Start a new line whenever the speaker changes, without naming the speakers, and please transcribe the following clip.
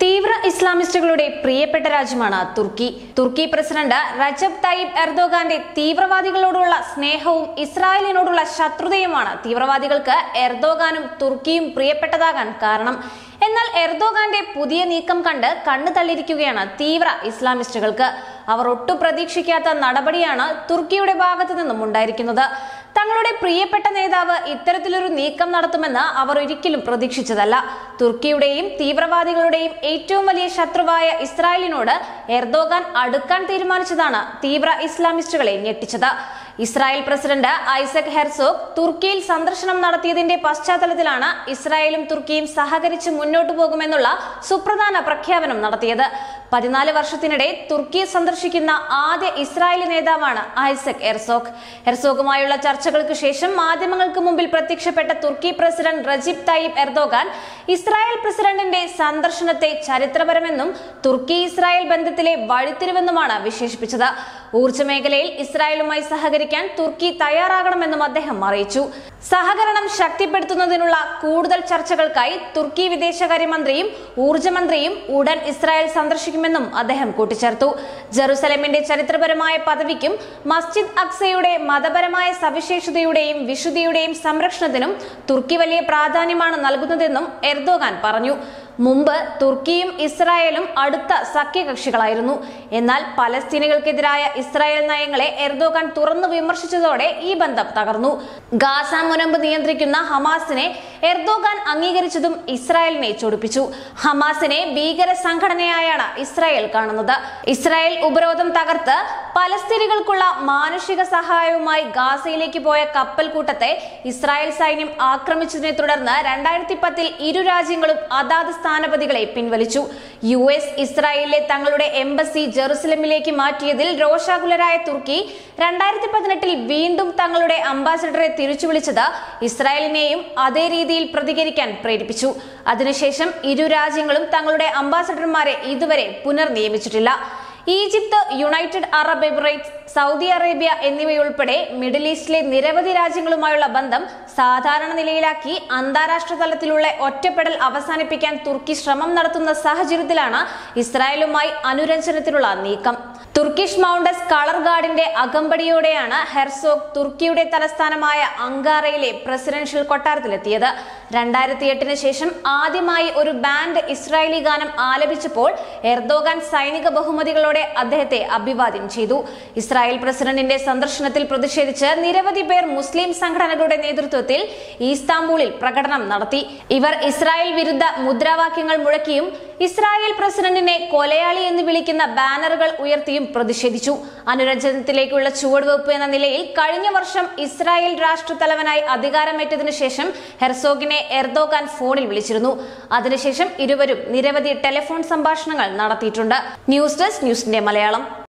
തീവ്ര ഇസ്ലാമിസ്റ്റുകളുടെ പ്രിയപ്പെട്ട രാജ്യമാണ് തുർക്കി തുർക്കി പ്രസിഡന്റ് റജബ് തയ്യിബ് എർദോഗാന്റെ തീവ്രവാദികളോടുള്ള സ്നേഹവും ഇസ്രായേലിനോടുള്ള ശത്രുതയുമാണ് തീവ്രവാദികൾക്ക് എർദോഗാനും തുർക്കിയും പ്രിയപ്പെട്ടതാകാൻ കാരണം എന്നാൽ എർദോഗാന്റെ പുതിയ നീക്കം കണ്ട് കണ്ണു തള്ളിയിരിക്കുകയാണ് തീവ്ര ഇസ്ലാമിസ്റ്റുകൾക്ക് അവർ ഒട്ടും പ്രതീക്ഷിക്കാത്ത നടപടിയാണ് തുർക്കിയുടെ ഭാഗത്തു നിന്നും ഉണ്ടായിരിക്കുന്നത് തങ്ങളുടെ പ്രിയപ്പെട്ട നേതാവ് ഇത്തരത്തിലൊരു നീക്കം നടത്തുമെന്ന് അവർ ഒരിക്കലും പ്രതീക്ഷിച്ചതല്ല തുർക്കിയുടെയും തീവ്രവാദികളുടെയും ഏറ്റവും വലിയ ശത്രുവായ ഇസ്രായേലിനോട് എർദോഗാൻ അടുക്കാൻ തീരുമാനിച്ചതാണ് തീവ്ര ഇസ്ലാമിസ്റ്റുകളെ ഞെട്ടിച്ചത് ഇസ്രായേൽ പ്രസിഡന്റ് ഐസക് ഹെർസോഗ് തുർക്കിയിൽ സന്ദർശനം നടത്തിയതിന്റെ പശ്ചാത്തലത്തിലാണ് ഇസ്രായേലും തുർക്കിയും സഹകരിച്ച് മുന്നോട്ടു പോകുമെന്നുള്ള സുപ്രധാന പ്രഖ്യാപനം നടത്തിയത് പതിനാല് വർഷത്തിനിടെ തുർക്കിയെ സന്ദർശിക്കുന്ന ആദ്യ ഇസ്രായേലി നേതാവാണ് ഐസക് ഹെർസോഗ് ഹെർസോഗുമായുള്ള ചർച്ചകൾക്ക് ശേഷം മാധ്യമങ്ങൾക്ക് മുമ്പിൽ പ്രത്യക്ഷപ്പെട്ട തുർക്കി president Recep Tayyip Erdogan Israel പ്രസിഡന്റിന്റെ സന്ദർശനത്തെ ചരിത്രപരമെന്നും തുർക്കി ഇസ്രായേൽ ബന്ധത്തിലെ വഴിത്തിരിവെന്നുമാണ് വിശേഷിപ്പിച്ചത് ഊർജ്ജ മേഖലയിൽ ഇസ്രായേലുമായി സഹകരിക്കാൻ തുർക്കി തയ്യാറാകണമെന്നും അദ്ദേഹം അറിയിച്ചു സഹകരണം ശക്തിപ്പെടുത്തുന്നതിനുള്ള കൂടുതൽ ചർച്ചകൾക്കായി തുർക്കി വിദേശകാര്യമന്ത്രിയും ഊർജ്ജമന്ത്രിയും ഉടൻ ഇസ്രായേൽ സന്ദർശിക്കുമെന്നും അദ്ദേഹം കൂട്ടിച്ചേർത്തു ജെറുസലേമിന്റെ ചരിത്രപരമായ പദവിക്കും മസ്ജിദ് അക്സയുടെ മതപരമായ സവിശേഷതയുടെയും വിശുദ്ധിയുടെയും സംരക്ഷണത്തിനും തുർക്കി വലിയ പ്രാധാന്യമാണ് നൽകുന്നതെന്നും എർദോഗാൻ പറഞ്ഞു മുമ്പ് തുർക്കിയും ഇസ്രായേലും അടുത്ത സഖ്യകക്ഷികളായിരുന്നു എന്നാൽ പലസ്തീനികൾക്കെതിരായ ഇസ്രായേൽ നയങ്ങളെ എർദോഗാൻ തുറന്നു വിമർശിച്ചതോടെ ഈ ബന്ധം തകർന്നു ഗാസ മുനമ്പ് നിയന്ത്രിക്കുന്ന ഹമാസിനെ എർദോഗാൻ അംഗീകരിച്ചതും ഇസ്രായേലിനെ ചൊടിപ്പിച്ചു ഹമാസിനെ ഭീകര സംഘടനയായാണ് ഇസ്രായേൽ കാണുന്നത് ഇസ്രായേൽ ഉപരോധം തകർത്ത് പലസ്തീനികൾക്കുള്ള മാനുഷിക സഹായവുമായി ഗാസയിലേക്ക് പോയ കപ്പൽ കൂട്ടത്തെ ഇസ്രായേൽ സൈന്യം ആക്രമിച്ചതിനെ തുടർന്ന് രണ്ടായിരത്തി പത്തിൽ ഇരു രാജ്യങ്ങളും അതാത് സ്ഥാനപതികളെ പിൻവലിച്ചു യു എസ് ഇസ്രായേലിലെ തങ്ങളുടെ എംബസി ജെറുസലമിലേക്ക് മാറ്റിയതിൽ രോഷാകുലരായ തുർക്കി രണ്ടായിരത്തി പതിനെട്ടിൽ വീണ്ടും തങ്ങളുടെ അംബാസഡറെ തിരിച്ചു വിളിച്ചത് ഇസ്രായേലിനെയും അതേ രീതിയിൽ പ്രതികരിക്കാൻ പ്രേരിപ്പിച്ചു അതിനുശേഷം ഇരു രാജ്യങ്ങളും തങ്ങളുടെ അംബാസഡർമാരെ ഇതുവരെ പുനർനിയമിച്ചിട്ടില്ല Egypt United Arab Emirates Saudi Arabia എന്നിവയുൾപ്പെടെ മിഡിൽ ഈസ്റ്റിലെ നിരവധി രാജ്യങ്ങളുമായുള്ള ബന്ധം സാധാരണ നിലയിലാക്കി അന്താരാഷ്ട്ര തലത്തിലുള്ള ഒറ്റപ്പെടൽ അവസാനിപ്പിക്കാൻ തുർക്കി ശ്രമം നടത്തുന്ന സാഹചര്യത്തിലാണ് ഇസ്രായേലുമായി അനുരഞ്ജനത്തിനുള്ള നീക്കം തുർക്കിഷ് മൗണ്ടസ് കളർ ഗാർഡിന്റെ അകമ്പടിയോടെയാണ് ഹെർസോഗ് തുർക്കിയുടെ തലസ്ഥാനമായ അങ്കാറയിലെ പ്രസിഡൻഷ്യൽ കൊട്ടാരത്തിലെത്തിയത് രണ്ടായിരത്തി എട്ടിന് ശേഷം ആദ്യമായി ഒരു ബാൻഡ് ഇസ്രായേലി ഗാനം ആലപിച്ചപ്പോൾ എർദോഗാൻ സൈനിക ബഹുമതികളോടെ അദ്ദേഹത്തെ അഭിവാദ്യം ചെയ്തു ഇസ്രായേൽ പ്രസിഡന്റിന്റെ സന്ദർശനത്തിൽ പ്രതിഷേധിച്ച് നിരവധി പേർ മുസ്ലിം സംഘടനകളുടെ നേതൃത്വത്തിൽ ഈസ്താംബൂളിൽ പ്രകടനം നടത്തി ഇവർ ഇസ്രായേൽ വിരുദ്ധ മുദ്രാവാക്യങ്ങൾ മുഴക്കിയും ഇസ്രായേൽ പ്രസിഡന്റിനെ കൊലയാളി എന്ന് വിളിക്കുന്ന ബാനറുകൾ ഉയർത്തിയും പ്രതിഷേധിച്ചു അനുരഞ്ജനത്തിലേക്കുള്ള ചുവടുവെപ്പ് എന്ന നിലയിൽ കഴിഞ്ഞ വർഷം ഇസ്രായേൽ രാഷ്ട്രത്തലവനായി അധികാരമേറ്റതിനു ശേഷം ഹെർസോഗിനെ എർദോഗാൻ ഫോണിൽ വിളിച്ചിരുന്നു അതിനുശേഷം ഇരുവരും നിരവധി ടെലിഫോൺ സംഭാഷണങ്ങൾ നടത്തിയിട്ടുണ്ട് ന്യൂസ് ഡെസ്ക് ന്യൂസിന്റെ മലയാളം